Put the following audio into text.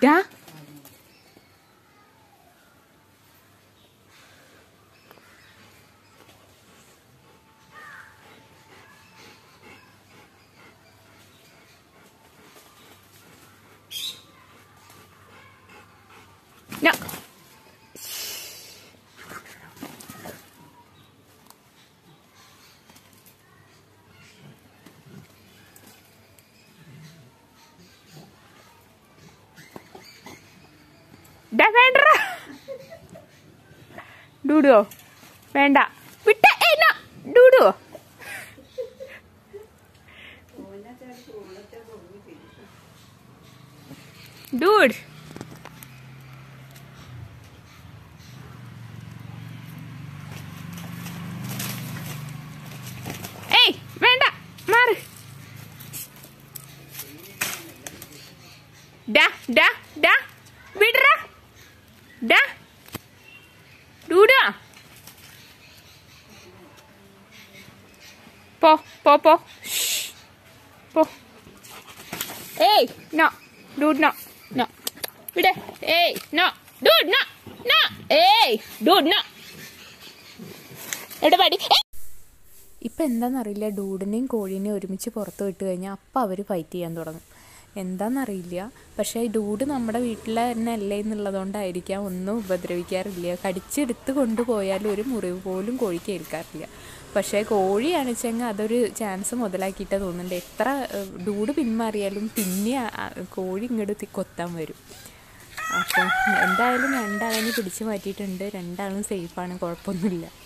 ഡാ No. ഡാ വേണ്ടടാ ഡൂഡുവോ വേണ്ട വിട്ട ഏയ് നോ ഡൂഡുവോ ഡൂഡ് ഏയ് വേണ്ട മാറ് ഡാ ഡാ ഡാ വിടറാ ഡാ ഡൂഡാ പോ പോ പോ ഷ്. പോ ഏയ് നോ ഡൂഡ് നോ നോ വിടെ ഏയ് നോ ഡൂഡ് നോ നോ ഏയ് ഡൂഡ് നോ എവിടെ പടി ഏയ് ഇപ്പം എന്താണെന്നറിയില്ല ഡൂഡിനെയും കോഴീനെയും ഒരുമിച്ച് പുറത്ത് വിട്ട് കഴിഞ്ഞാൽ അപ്പം അവർ ഫൈറ്റ് ചെയ്യാൻ തുടങ്ങും എന്താണെന്നറിയില്ല പക്ഷേ ഈ ഡൂഡ് നമ്മുടെ വീട്ടിലെ തന്നെ അല്ലേ എന്നുള്ളതുകൊണ്ടായിരിക്കാം ഒന്നും ഉപദ്രവിക്കാറില്ല കടിച്ചെടുത്ത് കൊണ്ടുപോയാലും ഒരു മുറിവ് പോലും കോഴിക്ക് ഏൽക്കാറില്ല പക്ഷേ കോഴിയാണെച്ചെങ്കിൽ അതൊരു ചാൻസ് മുതലാക്കിയിട്ടേ തോന്നുന്നുണ്ട് എത്ര ഏഹ്, ഡൂഡ് പിന്മാറിയാലും പിന്നെ ആ- ആ കോഴി ഇങ്ങോട്ട് തി- കൊത്താൻ വരും അപ്പം എന്തായാലും രണ്ടാളിനെ പിടിച്ചു മാറ്റിയിട്ടുണ്ട് രണ്ടാളും സേഫാണ് കുഴപ്പമൊന്നുമില്ല